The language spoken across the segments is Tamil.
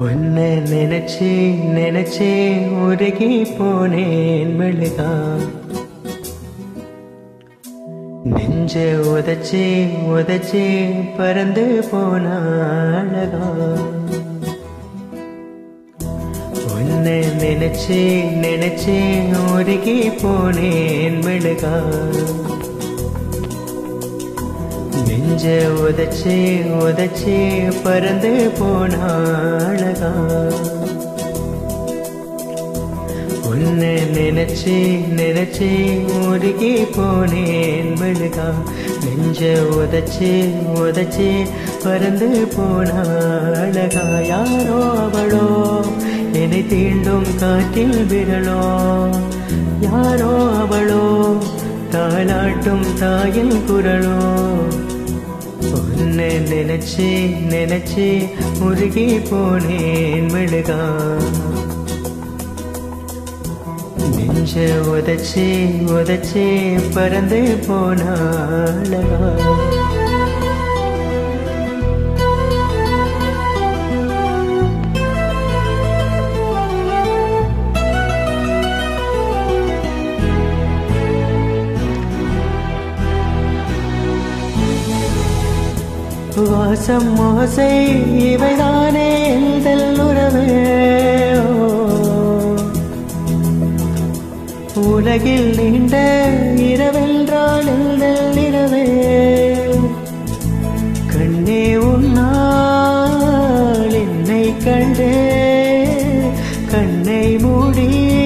உன்னை நினைச்சு நினைச்சு உருகி போனேன் மெழுகா நெஞ்ச உதச்சி உதச்சி பறந்து போன அழகா உன்னை நினைச்சு நினைச்சு உருகி போனேன் மெழுகா நெஞ்ச உதச்சி உதச்சி பறந்து போன அழகா உன்னை நினைச்சு நினைச்சு உருகி போனேன் மெழுகா நெஞ்ச உதச்சி உதச்சி பறந்து போன அழகா யாரோ அவளோ என்னை தீண்டும் காற்றில் விரலோ யாரோ அவளோ தாளாட்டும் தாயின் குரலோ உன்னை நினைச்சு நினைச்சு உருகி போனேன் மெழுகா நெஞ்ச உதச்சி உதச்சி பறந்து போன அழகா வாசம் மோசை இவைதானே எந்தல் உறவே ஓ. உலகில் நீண்ட இரவென்றால் எந்தல் இரவே கண்ணே உன்னால் என்னை கண்டே கண்ணை மூடி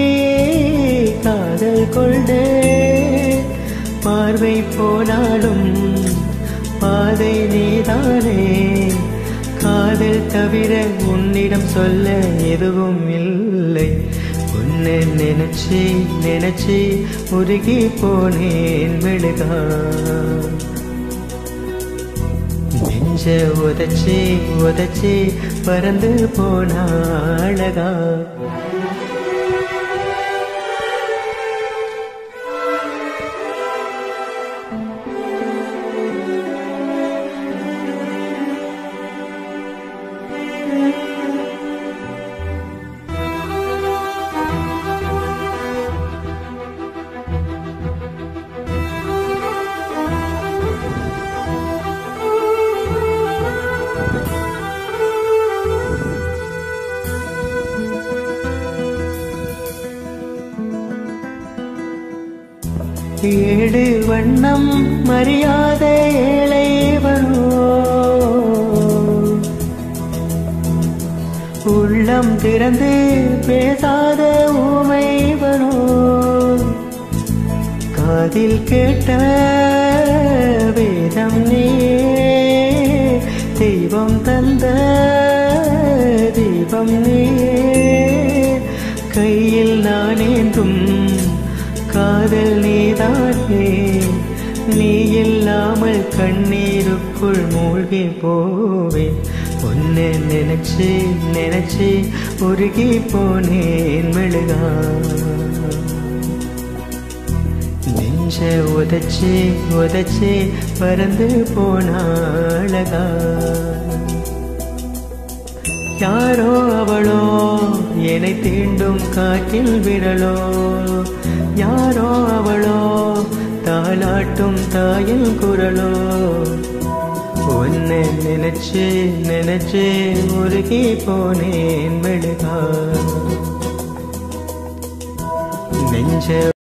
காதல் கொண்டே பார்வை போனாலும் பாதை நீதானே காதல் தவிர உன்னிடம் சொல்ல எதுவும் இல்லை உன்னை நினைச்சு நினைச்சு உருகி போனேன் மெழுகா நெஞ்ச உதச்சி உதச்சி பறந்து போன அழகா ஏழு வண்ணம் மரியாத ஏழைவனோ உள்ளம் திறந்து பேசாத ஊமைவனோ காதில் கேட்ட வேதம் நீயே தெய்வம் தந்த தீபம் நீயே கையில் நானேந்தும் காதல் நீதானே நீ இல்லாமல் கண்ணீருக்குள் மூழ்கி போவேன் உன்னை நினைச்சு நினைச்சு உருகி போனேன் மெழுகா நெஞ்ச உதச்சி உதச்சி பறந்து போன அழகா யாரோ அவளோ என்னை தீண்டும் காற்றில் விரலோ யாரோ அவளோ தாளாட்டும் தாயின் குரலோ உன்னை நினைச்சு நினைச்சு உருகி போனேன் மெழுகா நெஞ்ச